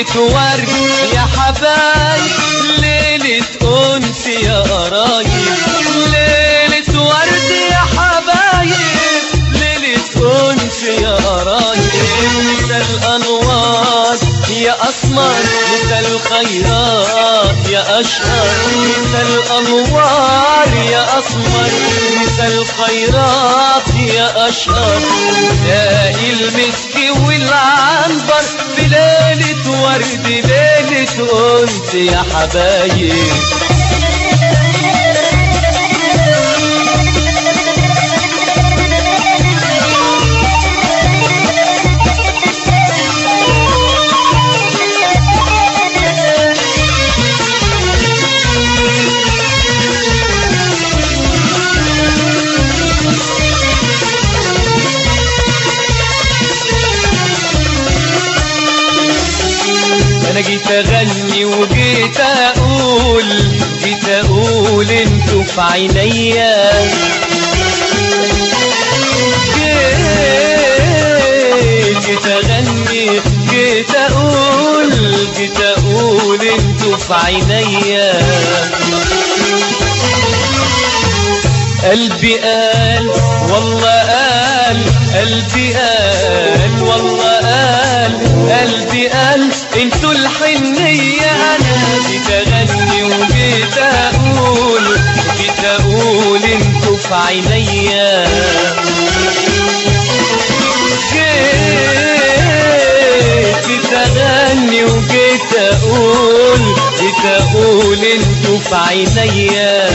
ليلة ورد يا حبايب ليلة أنس يا قرايب ليلة ورد يا حبايب ليلة أنس يا قرايب مثل الأنوار يا أسمر مثل الخيرات يا أشهر مثل الأنوار يا أسمر مثل الخيرات يا أشهر تلاقي المسك والعنبر بليلة ورد ليلة أنت يا حبايب انا جيت اغني وجيت اقول جيت اقول انتوا في عينيا جيت جيت اغني جيت اقول جيت اقول انتوا في عينيا قلبي قال والله قال قلبي قال والله قال قلبي قال انتوا الحنية انا جيت اغني وجيت اقول جيت اقول انتوا في عينيا جيت جيت اغني وجيت اقول جيت اقول انتوا في عينيا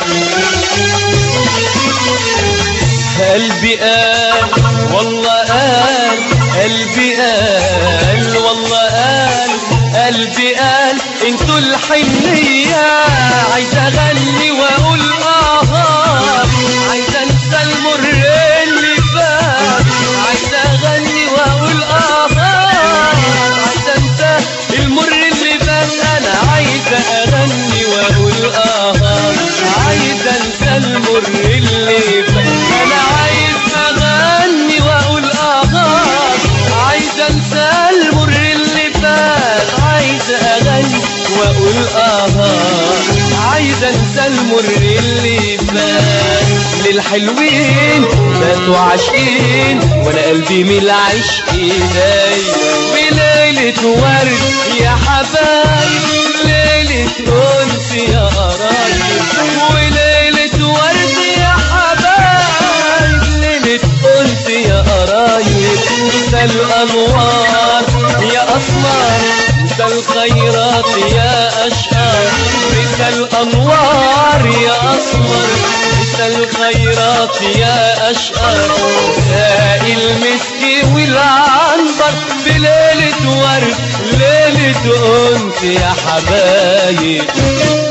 قلبي قال والله قال قلبي قال والله قال قلبي قال انتوا الحنية عايز اغني واقول اه عايز انسى المر اللي فات عايز اغني واقول اه عايز انسى المر اللي فات انا عايز اغني واقول اه عايز انسى المر اللي فات انا عايز اغني واقول اه عايز انسى المر اللي فات عايز اغني واقول اه عايز انسى المر اللي فات للحلوين باتوا عاشقين وانا قلبي من العشق داي بليلة ورد يا حبايب ليلة انس يا قرايب وليلة ورد يا حبايب ليلة انس يا قرايب مثل الانوار يا اسمر مثل الخيرات يا اشقر مثل الانوار يا اسمر مثل الخيرات يا اشقر تلاقي المسك والعنبر بليلة ورد ليلة انت يا حبايب